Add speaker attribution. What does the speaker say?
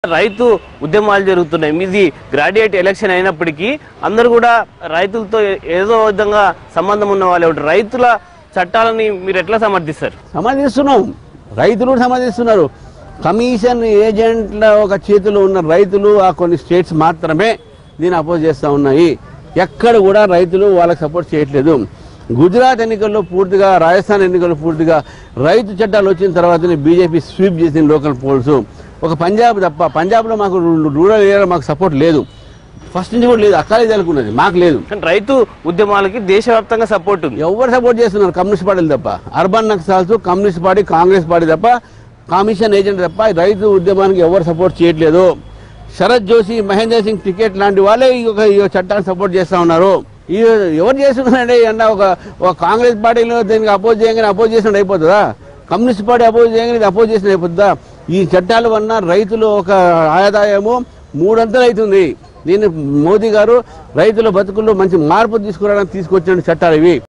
Speaker 1: రైతు ఉద్యమాలు జరుగుతున్నాయి మీది గ్రాడ్యుయేట్ ఎలక్షన్ అయినప్పటికీ అందరూ కూడా రైతులతో ఏదో విధంగా సంబంధం ఉన్న వాళ్ళే ఉంటారు రైతుల చట్టాలని మీరు ఎట్లా సమర్థిస్తారు
Speaker 2: సమర్థిస్తున్నాం రైతులు కూడా సమర్థిస్తున్నారు కమిషన్ ఏజెంట్ల ఒక చేతిలో ఉన్న రైతులు ఆ కొన్ని స్టేట్స్ మాత్రమే దీన్ని అపోజ్ చేస్తూ ఉన్నాయి ఎక్కడ కూడా రైతులు వాళ్ళకి సపోర్ట్ చేయట్లేదు గుజరాత్ ఎన్నికల్లో పూర్తిగా రాజస్థాన్ ఎన్నికల్లో పూర్తిగా రైతు చట్టాలు వచ్చిన తర్వాతనే బీజేపీ స్వీప్ చేసిన లోకల్ పోల్స్ ఒక పంజాబ్ తప్ప పంజాబ్లో మాకు రూరల్ ఏరియాలో మాకు సపోర్ట్ లేదు ఫస్ట్ నుంచి కూడా లేదు అక్కడే తెలుకున్నది మాకు లేదు
Speaker 1: కానీ రైతు ఉద్యమాలకి దేశవ్యాప్తంగా సపోర్ట్ ఉంది
Speaker 2: ఎవరు సపోర్ట్ చేస్తున్నారు కమ్యూనిస్ట్ పార్టీలు తప్ప urban naxals communist party Congress party తప్ప కమిషన్ ఏజెంట్ తప్ప ఈ రైతు ఉద్యమానికి ఎవరు సపోర్ట్ చేయట్లేదు శరత్ జోషి మహేందర్ సింగ్ టికెట్ లాంటి వాళ్ళే ఈ యొక్క ఈ చట్టాన్ని సపోర్ట్ చేస్తా ఉన్నారు ఈ ఎవరు చేస్తున్నారంటే అన్న ఒక ఒక కాంగ్రెస్ పార్టీలో దీనికి అపోజ్ చేయగానే అపోజ్ చేసినట్టు అయిపోతుందా కమ్యూనిస్ట్ పార్టీ అపోజ్ చేయగానే ఇది అపోజ్ చేసినట్టు అయిపోతుందా ఈ చట్టాల వలన రైతులు ఒక ఆదాయము మూడంతలు అవుతుంది దీన్ని మోదీ గారు రైతుల బతుకుల్లో మంచి మార్పు తీసుకురావడానికి తీసుకొచ్చిన చట్టాలు ఇవి